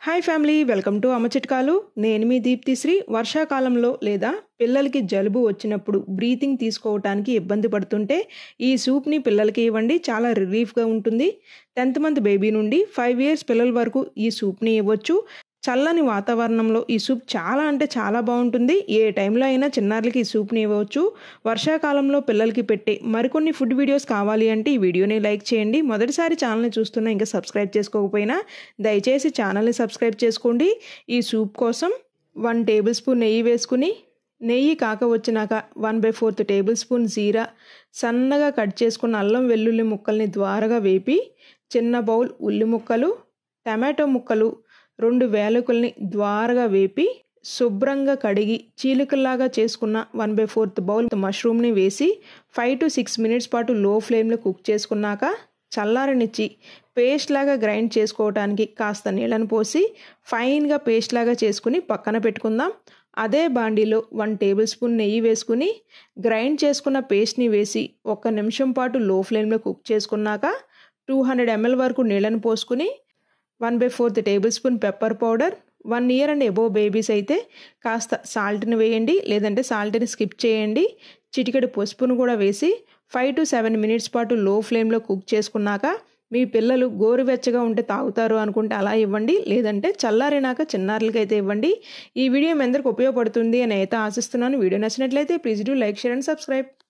hi family welcome to అమ్మ చిట్కాలు నేను మీ దీప్తిశ్రీ వర్షాకాలంలో లేదా పిల్లలకి జలుబు వచ్చినప్పుడు బ్రీతింగ్ తీసుకోవటానికి ఇబ్బంది పడుతుంటే ఈ సూప్ని పిల్లలకి ఇవ్వండి చాలా రిలీఫ్గా ఉంటుంది టెన్త్ మంత్ బేబీ నుండి ఫైవ్ ఇయర్స్ పిల్లల వరకు ఈ సూప్ని ఇవ్వచ్చు చల్లని వాతావరణంలో ఈ సూప్ చాలా అంటే చాలా బాగుంటుంది ఏ టైంలో అయినా చిన్నారులకి ఈ సూప్ని ఇవ్వచ్చు వర్షాకాలంలో పిల్లలకి పెట్టే మరికొన్ని ఫుడ్ వీడియోస్ కావాలి అంటే ఈ వీడియోని లైక్ చేయండి మొదటిసారి ఛానల్ని చూస్తున్నా ఇంకా సబ్స్క్రైబ్ చేసుకోకపోయినా దయచేసి ఛానల్ని సబ్స్క్రైబ్ చేసుకోండి ఈ సూప్ కోసం వన్ టేబుల్ స్పూన్ నెయ్యి వేసుకుని నెయ్యి కాక వచ్చినాక one by fourth tablespoon జీరా సన్నగా కట్ చేసుకున్న అల్లం వెల్లుల్లి ముక్కల్ని ద్వారగా వేపి చిన్న బౌల్ ఉల్లి ముక్కలు టమాటో ముక్కలు రెండు వేలుకల్ని ద్వారగా వేపి శుభ్రంగా కడిగి చీలికల్లాగా చేసుకున్న వన్ బై ఫోర్త్ బౌల్ మష్రూమ్ని వేసి ఫైవ్ టు సిక్స్ మినిట్స్ పాటు లో ఫ్లేమ్లో కుక్ చేసుకున్నాక చల్లారనిచ్చి పేస్ట్ లాగా గ్రైండ్ చేసుకోవడానికి కాస్త నీళ్ళను పోసి ఫైన్గా పేస్ట్ లాగా చేసుకుని పక్కన పెట్టుకుందాం అదే బాండీలో వన్ టేబుల్ స్పూన్ నెయ్యి వేసుకుని గ్రైండ్ చేసుకున్న పేస్ట్ని వేసి ఒక్క నిమిషం పాటు లో ఫ్లేమ్లో కుక్ చేసుకున్నాక టూ హండ్రెడ్ ఎంఎల్ వరకు నీళ్ళను పోసుకుని one by fourth tablespoon pepper powder one year and above babies అయితే కాస్త సాల్ట్ని వేయండి లేదంటే సాల్ట్ని స్కిప్ చేయండి చిటికెడు పసుపును కూడా వేసి ఫైవ్ టు సెవెన్ మినిట్స్ పాటు లో ఫ్లేమ్లో కుక్ చేసుకున్నాక మీ పిల్లలు గోరువెచ్చగా ఉంటే తాగుతారు అనుకుంటే అలా ఇవ్వండి లేదంటే చల్లారినాక చిన్నారులకి అయితే ఇవ్వండి ఈ వీడియో మీ అందరికి ఉపయోగపడుతుంది అని అయితే ఆశిస్తున్నాను వీడియో నచ్చినట్లయితే please do like share and subscribe